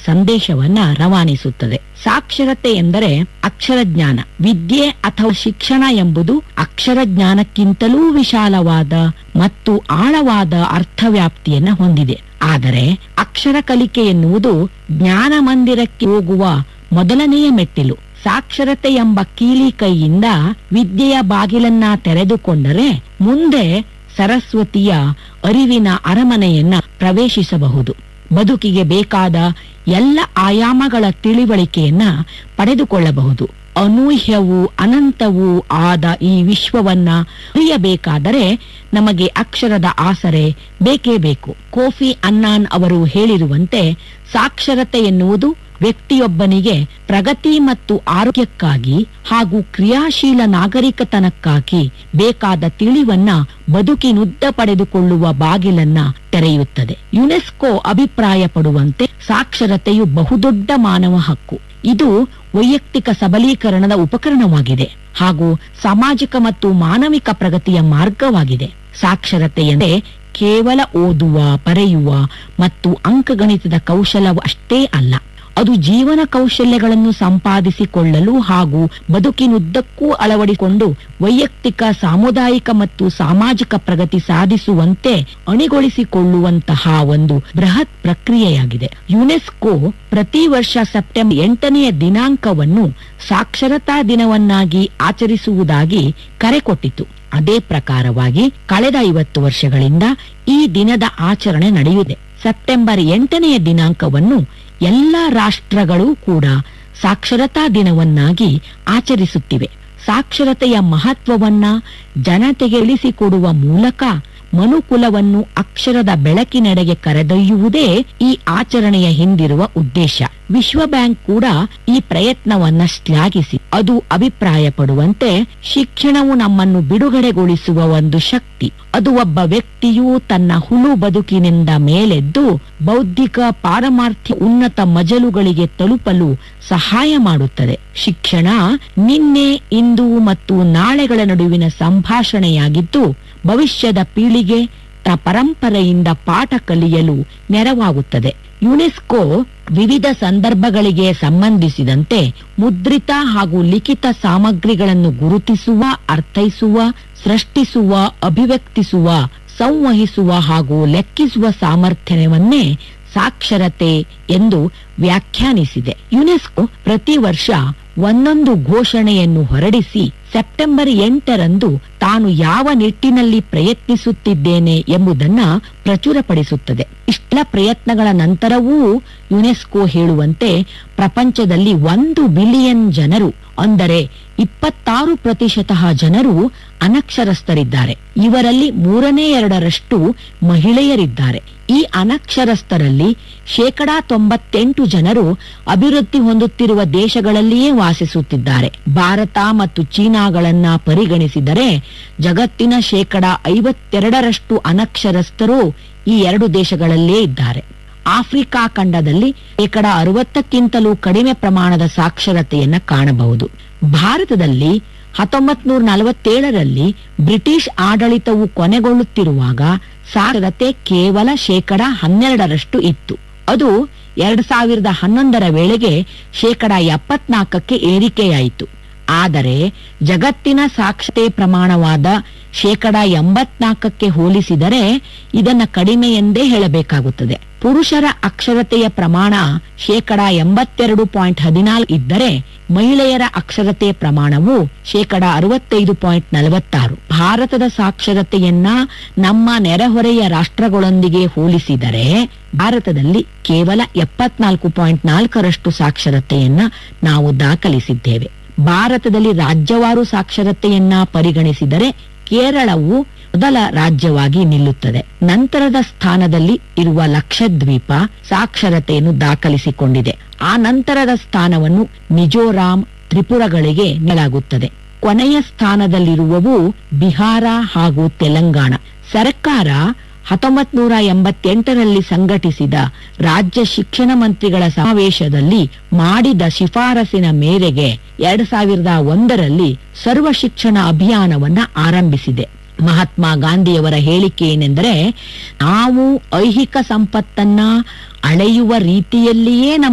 ಸಂದೇಶವನ್ನ ರವಾನಿಸುತ್ತದೆ ಸಾಕ್ಷರತೆ ಎಂದರೆ ಅಕ್ಷರ ಜ್ಞಾನ ವಿದ್ಯೆ ಅಥವಾ ಶಿಕ್ಷಣ ಎಂಬುದು ಅಕ್ಷರ ಜ್ಞಾನಕ್ಕಿಂತಲೂ ವಿಶಾಲವಾದ ಮತ್ತು ಆಳವಾದ ಅರ್ಥವ್ಯಾಪ್ತಿಯನ್ನ ಹೊಂದಿದೆ ಆದರೆ ಅಕ್ಷರ ಕಲಿಕೆ ಎನ್ನುವುದು ಜ್ಞಾನ ಮಂದಿರಕ್ಕೆ ಹೋಗುವ ಮೊದಲನೆಯ ಮೆಟ್ಟಿಲು ಸಾಕ್ಷರತೆ ಎಂಬ ಕೀಲಿ ಕೈಯಿಂದ ವಿದ್ಯೆಯ ಬಾಗಿಲನ್ನ ತೆರೆದುಕೊಂಡರೆ ಮುಂದೆ ಸರಸ್ವತಿಯ ಅರಿವಿನ ಅರಮನೆಯನ್ನ ಪ್ರವೇಶಿಸಬಹುದು ಬದುಕಿಗೆ ಬೇಕಾದ ಎಲ್ಲ ಆಯಾಮಗಳ ತಿಳಿವಳಿಕೆಯನ್ನ ಪಡೆದುಕೊಳ್ಳಬಹುದು ಅನೂಹ್ಯವೂ ಅನಂತವೂ ಆದ ಈ ವಿಶ್ವವನ್ನ ಅರಿಯಬೇಕಾದರೆ ನಮಗೆ ಅಕ್ಷರದ ಆಸರೆ ಬೇಕೇ ಬೇಕು ಕೋಫಿ ಅನ್ನಾನ್ ಅವರು ಹೇಳಿರುವಂತೆ ಸಾಕ್ಷರತೆ ಎನ್ನುವುದು ವ್ಯಕ್ತಿಯೊಬ್ಬನಿಗೆ ಪ್ರಗತಿ ಮತ್ತು ಆರೋಗ್ಯಕ್ಕಾಗಿ ಹಾಗೂ ಕ್ರಿಯಾಶೀಲ ನಾಗರಿಕತನಕ್ಕಾಗಿ ಬೇಕಾದ ತಿಳಿವನ್ನ ಬದುಕಿನುದ್ದ ಪಡೆದುಕೊಳ್ಳುವ ಬಾಗಿಲನ್ನ ತೆರೆಯುತ್ತದೆ ಯುನೆಸ್ಕೋ ಅಭಿಪ್ರಾಯ ಪಡುವಂತೆ ಸಾಕ್ಷರತೆಯು ಬಹುದೊಡ್ಡ ಮಾನವ ಹಕ್ಕು ಇದು ವೈಯಕ್ತಿಕ ಸಬಲೀಕರಣದ ಉಪಕರಣವಾಗಿದೆ ಹಾಗೂ ಸಾಮಾಜಿಕ ಮತ್ತು ಮಾನವಿಕ ಪ್ರಗತಿಯ ಮಾರ್ಗವಾಗಿದೆ ಸಾಕ್ಷರತೆ ಎಂದರೆ ಕೇವಲ ಓದುವ ಬರೆಯುವ ಮತ್ತು ಅಂಕಗಣಿತದ ಕೌಶಲ ಅಷ್ಟೇ ಅಲ್ಲ ಅದು ಜೀವನ ಕೌಶಲ್ಯಗಳನ್ನು ಸಂಪಾದಿಸಿಕೊಳ್ಳಲು ಹಾಗೂ ಬದುಕಿನುದ್ದಕ್ಕೂ ಅಳವಡಿಕೊಂಡು ವೈಯಕ್ತಿಕ ಸಾಮುದಾಯಿಕ ಮತ್ತು ಸಾಮಾಜಿಕ ಪ್ರಗತಿ ಸಾಧಿಸುವಂತೆ ಅಣಿಗೊಳಿಸಿಕೊಳ್ಳುವಂತಹ ಒಂದು ಬೃಹತ್ ಪ್ರಕ್ರಿಯೆಯಾಗಿದೆ ಯುನೆಸ್ಕೋ ಪ್ರತಿ ವರ್ಷ ಸೆಪ್ಟೆಂಬರ್ ಎಂಟನೆಯ ದಿನಾಂಕವನ್ನು ಸಾಕ್ಷರತಾ ದಿನವನ್ನಾಗಿ ಆಚರಿಸುವುದಾಗಿ ಕರೆ ಕೊಟ್ಟಿತು ಅದೇ ಪ್ರಕಾರವಾಗಿ ಕಳೆದ ಐವತ್ತು ವರ್ಷಗಳಿಂದ ಈ ದಿನದ ಆಚರಣೆ ನಡೆಯುತ್ತದೆ ಸೆಪ್ಟೆಂಬರ್ ಎಂಟನೆಯ ದಿನಾಂಕವನ್ನು ಎಲ್ಲ ರಾಷ್ಟ್ರಗಳು ಕೂಡ ಸಾಕ್ಷರತಾ ದಿನವನ್ನಾಗಿ ಆಚರಿಸುತ್ತಿವೆ ಸಾಕ್ಷರತೆಯ ಮಹತ್ವವನ್ನ ಜನತೆಗೆ ಇಳಿಸಿಕೊಡುವ ಮೂಲಕ ಮನುಕುಲವನ್ನು ಅಕ್ಷರದ ಬೆಳಕಿನೆಡೆಗೆ ಕರೆದೊಯ್ಯುವುದೇ ಈ ಆಚರಣೆಯ ಹಿಂದಿರುವ ಉದ್ದೇಶ ವಿಶ್ವ ಬ್ಯಾಂಕ್ ಕೂಡ ಈ ಪ್ರಯತ್ನವನ್ನ ಶ್ಲಾಘಿಸಿ ಅದು ಅಭಿಪ್ರಾಯ ಪಡುವಂತೆ ಶಿಕ್ಷಣವು ನಮ್ಮನ್ನು ಬಿಡುಗಡೆಗೊಳಿಸುವ ಒಂದು ಶಕ್ತಿ ಅದು ಒಬ್ಬ ವ್ಯಕ್ತಿಯು ತನ್ನ ಹುಲು ಬದುಕಿನಿಂದ ಮೇಲೆದ್ದು ಬೌದ್ಧಿಕ ಪಾರಮಾರ್ಥ್ಯ ಉನ್ನತ ಮಜಲುಗಳಿಗೆ ತಲುಪಲು ಸಹಾಯ ಮಾಡುತ್ತದೆ ಶಿಕ್ಷಣ ನಿನ್ನೆ ಇಂದು ಮತ್ತು ನಾಳೆಗಳ ನಡುವಿನ ಸಂಭಾಷಣೆಯಾಗಿದ್ದು ಭವಿಷ್ಯದ ಪೀಳಿಗೆ ತ ಪರಂಪರೆಯಿಂದ ಪಾಠ ಕಲಿಯಲು ನೆರವಾಗುತ್ತದೆ ಯುನೆಸ್ಕೋ ವಿವಿಧ ಸಂದರ್ಭಗಳಿಗೆ ಸಂಬಂಧಿಸಿದಂತೆ ಮುದ್ರಿತ ಹಾಗೂ ಲಿಖಿತ ಸಾಮಗ್ರಿಗಳನ್ನು ಗುರುತಿಸುವ ಅರ್ಥೈಸುವ ಸೃಷ್ಟಿಸುವ ಅಭಿವ್ಯಕ್ತಿಸುವ ಸಂವಹಿಸುವ ಹಾಗೂ ಲೆಕ್ಕಿಸುವ ಸಾಮರ್ಥ್ಯವನ್ನೇ ಸಾಕ್ಷರತೆ ಎಂದು ವ್ಯಾಖ್ಯಾನಿಸಿದೆ ಯುನೆಸ್ಕೋ ಪ್ರತಿ ವರ್ಷ ಒಂದೊಂದು ಘೋಷಣೆಯನ್ನು ಹೊರಡಿಸಿ ಸೆಪ್ಟೆಂಬರ್ ಎಂಟರಂದು ತಾನು ಯಾವ ನಿಟ್ಟಿನಲ್ಲಿ ಪ್ರಯತ್ನಿಸುತ್ತಿದ್ದೇನೆ ಎಂಬುದನ್ನ ಪ್ರಚುರಪಡಿಸುತ್ತದೆ ಇಷ್ಟ ಪ್ರಯತ್ನಗಳ ನಂತರವೂ ಯುನೆಸ್ಕೋ ಹೇಳುವಂತೆ ಪ್ರಪಂಚದಲ್ಲಿ ಒಂದು ಬಿಲಿಯನ್ ಜನರು ಅಂದರೆ ಇಪ್ಪತ್ತಾರು ಪ್ರತಿಶತ ಜನರು ಅನಕ್ಷರಸ್ಥರಿದ್ದಾರೆ ಇವರಲ್ಲಿ ಮೂರನೇ ಎರಡರಷ್ಟು ಮಹಿಳೆಯರಿದ್ದಾರೆ ಈ ಅನಕ್ಷರಸ್ಥರಲ್ಲಿ ಶೇಕಡಾ ತೊಂಬತ್ತೆಂಟು ಜನರು ಅಭಿವೃದ್ಧಿ ಹೊಂದುತ್ತಿರುವ ದೇಶಗಳಲ್ಲಿಯೇ ವಾಸಿಸುತ್ತಿದ್ದಾರೆ ಭಾರತ ಮತ್ತು ಚೀನಾಗಳನ್ನ ಪರಿಗಣಿಸಿದರೆ ಜಗತ್ತಿನ ಶೇಕಡಾ ಐವತ್ತೆರಡರಷ್ಟು ಅನಕ್ಷರಸ್ಥರು ಈ ಎರಡು ದೇಶಗಳಲ್ಲೇ ಇದ್ದಾರೆ ಆಫ್ರಿಕಾ ಖಂಡದಲ್ಲಿ ಶೇಕಡ ಅರವತ್ತಕ್ಕಿಂತಲೂ ಕಡಿಮೆ ಪ್ರಮಾಣದ ಸಾಕ್ಷರತೆಯನ್ನ ಕಾಣಬಹುದು ಭಾರತದಲ್ಲಿ ಹತ್ತೊಂಬತ್ ನೂರ ನಲವತ್ತೇಳರಲ್ಲಿ ಬ್ರಿಟಿಷ್ ಆಡಳಿತವು ಕೊನೆಗೊಳ್ಳುತ್ತಿರುವಾಗ ಸಾಕ್ಷರತೆ ಕೇವಲ ಶೇಕಡ ಹನ್ನೆರಡರಷ್ಟು ಇತ್ತು ಅದು ಎರಡ್ ಸಾವಿರದ ಹನ್ನೊಂದರ ವೇಳೆಗೆ ಶೇಕಡ ಎಪ್ಪತ್ನಾಲ್ಕಕ್ಕೆ ಏರಿಕೆಯಾಯಿತು ಆದರೆ ಜಗತ್ತಿನ ಸಾಕ್ಷರತೆ ಪ್ರಮಾಣವಾದ ಶೇಕಡ ಎಂಬತ್ನಾಲ್ಕಕ್ಕೆ ಹೋಲಿಸಿದರೆ ಇದನ್ನ ಕಡಿಮೆ ಎಂದೇ ಹೇಳಬೇಕಾಗುತ್ತದೆ ಪುರುಷರ ಅಕ್ಷರತೆಯ ಪ್ರಮಾಣ ಶೇಕಡ ಎಂಬತ್ತೆರಡು ಪಾಯಿಂಟ್ ಹದಿನಾಲ್ಕು ಇದ್ದರೆ ಮಹಿಳೆಯರ ಅಕ್ಷರತೆ ಪ್ರಮಾಣವು ಶೇಕಡ ಅರವತ್ತೈದು ಪಾಯಿಂಟ್ ನಲವತ್ತಾರು ಭಾರತದ ಸಾಕ್ಷರತೆಯನ್ನ ನಮ್ಮ ನೆರೆಹೊರೆಯ ರಾಷ್ಟ್ರಗಳೊಂದಿಗೆ ಹೋಲಿಸಿದರೆ ಭಾರತದಲ್ಲಿ ಕೇವಲ ಎಪ್ಪತ್ನಾಲ್ಕು ಪಾಯಿಂಟ್ ನಾಲ್ಕರಷ್ಟು ಸಾಕ್ಷರತೆಯನ್ನ ನಾವು ದಾಖಲಿಸಿದ್ದೇವೆ ಭಾರತದಲ್ಲಿ ರಾಜ್ಯವಾರು ಸಾಕ್ಷರತೆಯನ್ನ ಪರಿಗಣಿಸಿದರೆ ಕೇರಳವು ಮೊದಲ ರಾಜ್ಯವಾಗಿ ನಿಲ್ಲುತ್ತದೆ ನಂತರದ ಸ್ಥಾನದಲ್ಲಿ ಇರುವ ಲಕ್ಷದ್ವೀಪ ಸಾಕ್ಷರತೆಯನ್ನು ದಾಖಲಿಸಿಕೊಂಡಿದೆ ಆ ನಂತರದ ಸ್ಥಾನವನ್ನು ಮಿಜೋರಾಂ ತ್ರಿಪುರಗಳಿಗೆ ನೀಡಲಾಗುತ್ತದೆ ಕೊನೆಯ ಸ್ಥಾನದಲ್ಲಿರುವವು ಬಿಹಾರ ಹಾಗೂ ತೆಲಂಗಾಣ ಸರ್ಕಾರ ಹತ್ತೊಂಬತ್ ನೂರ ಎಂಬತ್ತೆಂಟರಲ್ಲಿ ಸಂಘಟಿಸಿದ ರಾಜ್ಯ ಶಿಕ್ಷಣ ಮಂತ್ರಿಗಳ ಸಮಾವೇಶದಲ್ಲಿ ಮಾಡಿದ ಶಿಫಾರಸಿನ ಮೇರೆಗೆ ಎರಡ್ ಸಾವಿರದ ಒಂದರಲ್ಲಿ ಸರ್ವ ಶಿಕ್ಷಣ ಅಭಿಯಾನವನ್ನ ಆರಂಭಿಸಿದೆ ಮಹಾತ್ಮ ಗಾಂಧಿಯವರ ಹೇಳಿಕೆ ಏನೆಂದರೆ ನಾವು ಐಹಿಕ ಸಂಪತ್ತನ್ನ ಅಳೆಯುವ ರೀತಿಯಲ್ಲಿಯೇ ನಮ್ಮ